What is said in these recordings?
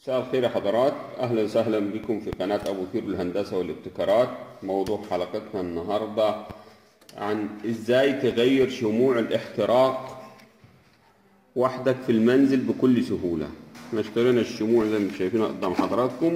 مساء الخير يا حضرات اهلا وسهلا بكم في قناة ابو ثير الهندسة والابتكارات موضوع حلقتنا النهاردة عن ازاي تغير شموع الاحتراق وحدك في المنزل بكل سهولة احنا اشترينا الشموع زي ما شايفينها قدام حضراتكم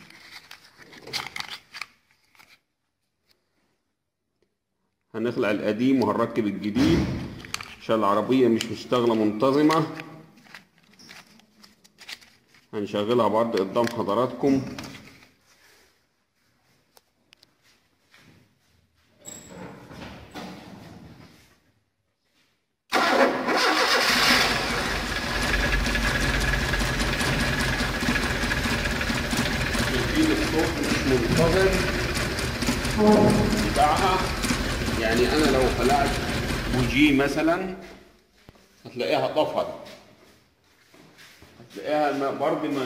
هنخلع القديم وهنركب الجديد عشان العربية مش مشتغلة منتظمة هنشغلها برضه قدام حضراتكم شايفين الصوت مش منتظم بتاعها يعني انا لو خلعت بوجي مثلا هتلاقيها طفت هتلاقيها ما- برضه ما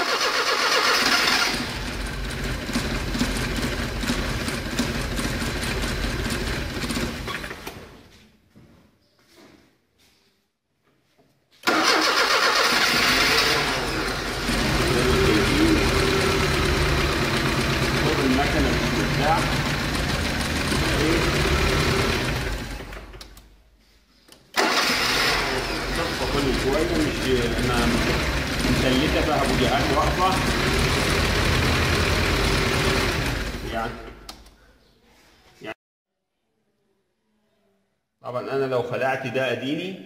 صوت المكنه مش بتاع تخطى كل شويه مش انا مسلكه فيها بوجيهات واقفه يعني يعني طبعا انا لو خلعت ده اديني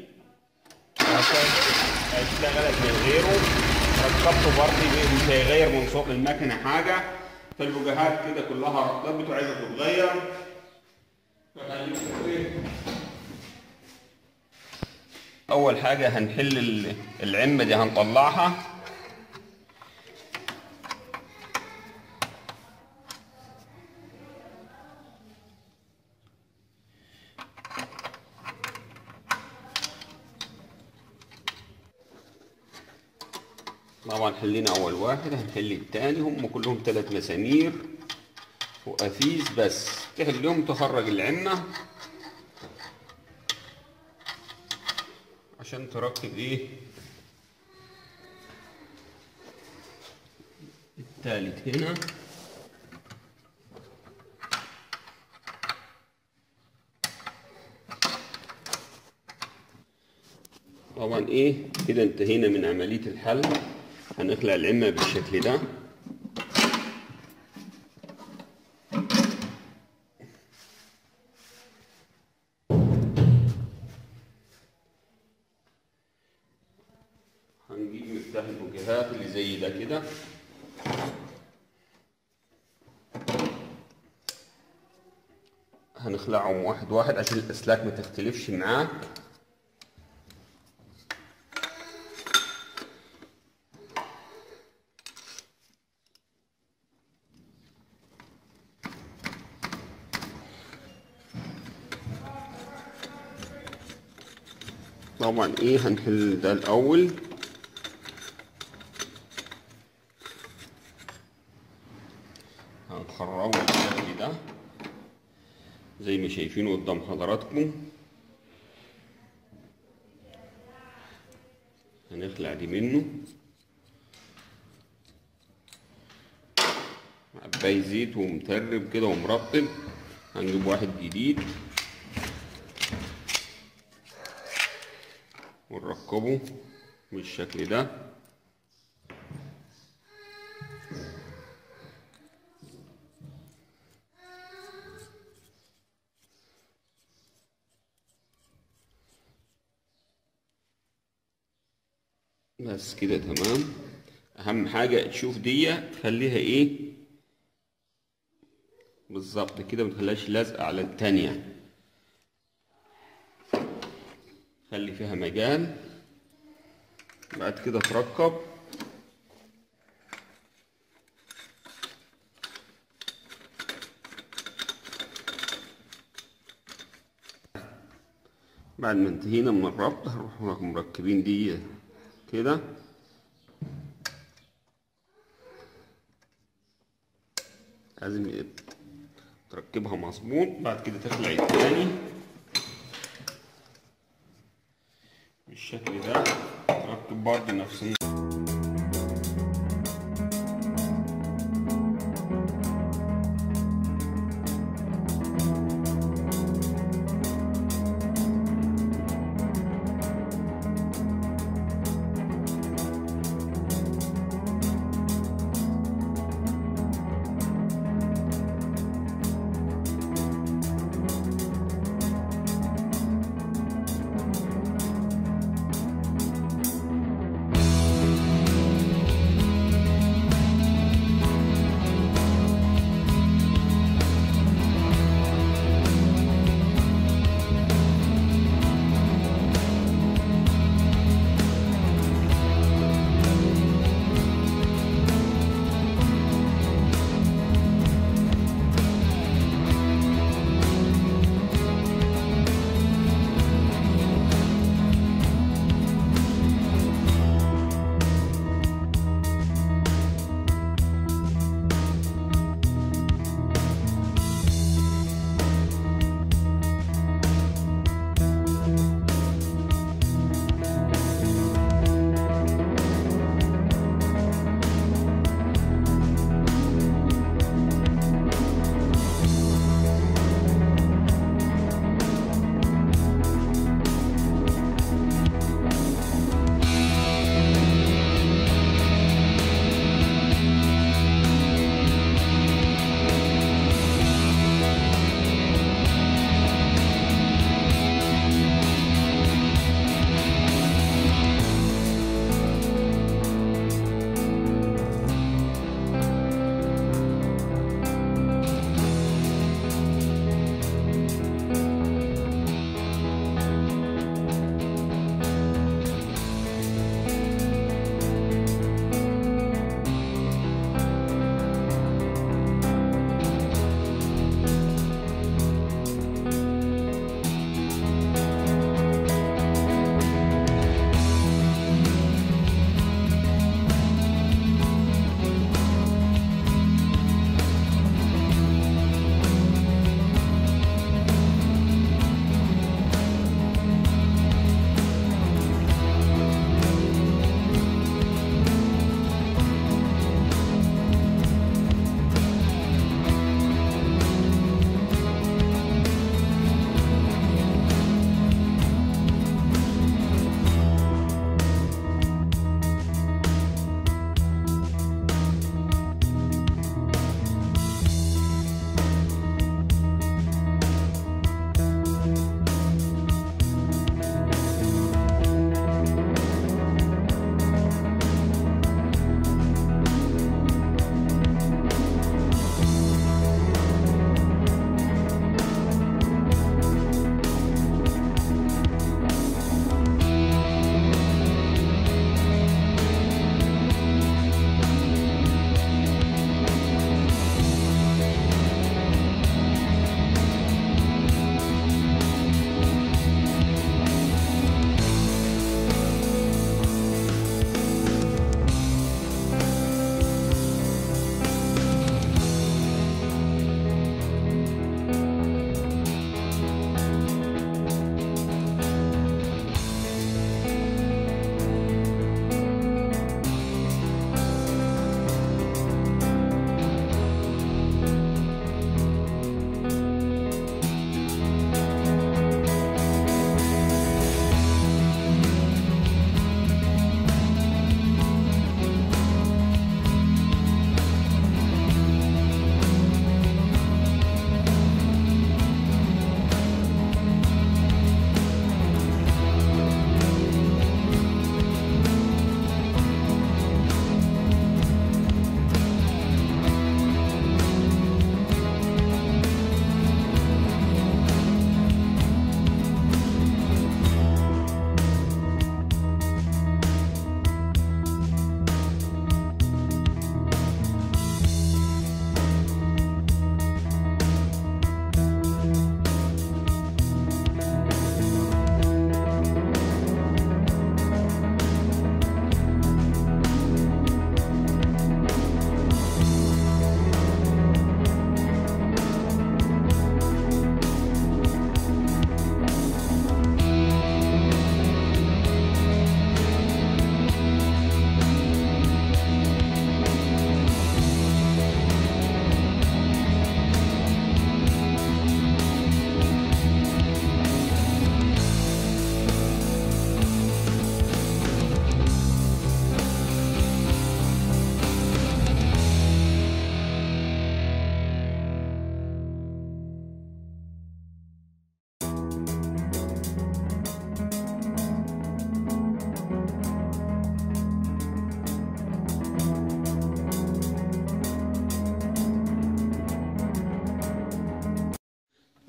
اشتغلت من غيره ركبته برضه مش هيغير من صوت المكنه حاجه فالبوجيهات كده كلها رطبت وعايزه تتغير فخليكم ايه اول حاجه هنحل ال- العمه دي هنطلعها طبعا حلينا اول واحد هنحل التاني هم كلهم ثلاث مسامير وقفيز بس تحلهم تخرج العمه عشان تركب ايه التالت هنا طبعا ايه كده انتهينا من عملية الحل هنخلع العمة بالشكل ده هنجيب مفتاح الوجهات اللي زي ده كده هنخلعهم واحد واحد عشان الاسلاك ما تختلفش معاك طبعا ايه هنحل ده الاول هنخرجه بالشكل ده زي ما شايفينه قدام حضراتكم هنخلع دي منه عباية زيت ومترب كده ومرطب هنجيب واحد جديد ونركبه بالشكل ده بس كده تمام اهم حاجة تشوف دي خليها ايه بالظبط كده متخليهاش لازقة على التانية خلي فيها مجال بعد كده تركب بعد ما انتهينا من الربط هنروح مركبين دي كده لازم يبقى تركبها مظبوط بعد كده تخلع التاني بالشكل ده تركب برضه نفس النظام.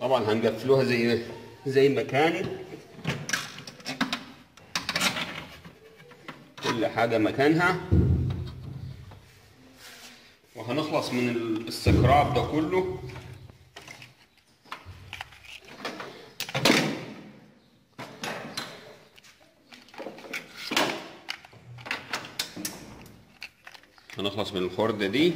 طبعا هنقفلوها زي زي ما كانت كل حاجة مكانها وهنخلص من السكراب ده كله هنخلص من الخردة دي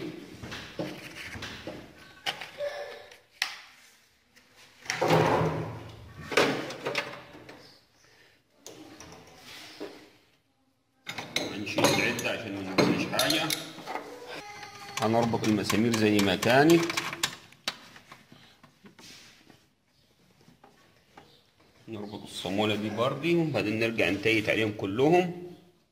هنشيل العدة عشان ما ننساش حاجة هنربط المسامير زي ما كانت نربط الصامولة دي بردي وبعدين نرجع نتيت عليهم كلهم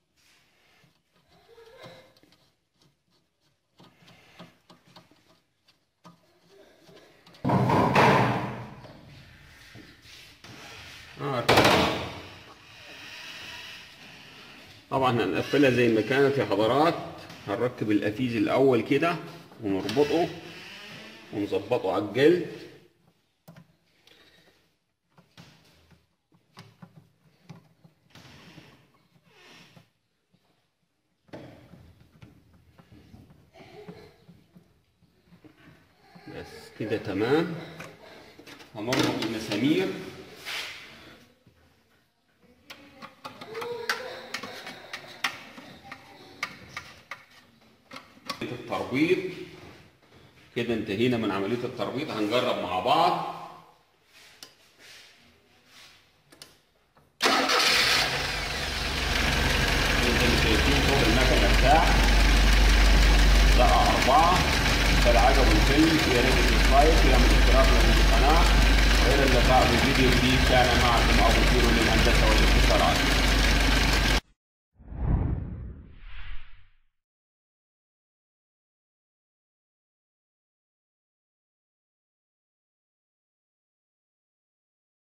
آه. طبعا هنقفلها زي ما كانت يا حضرات هنركب القفيز الاول كده ونربطه ونظبطه على الجلد بس كده تمام هنربط المسامير التربيط كده انتهينا من عملية التربيط هنجرب مع بعض انتوا اللي شايفين فوق المكنة بتاع دقة أربعة فاللي عجبه الفيلم يا ريت اللايك ويعمل اشتراك للقناة وإلى اللقاء في فيديو جديد كان معكم أبو كيلو للهندسة والاتصالات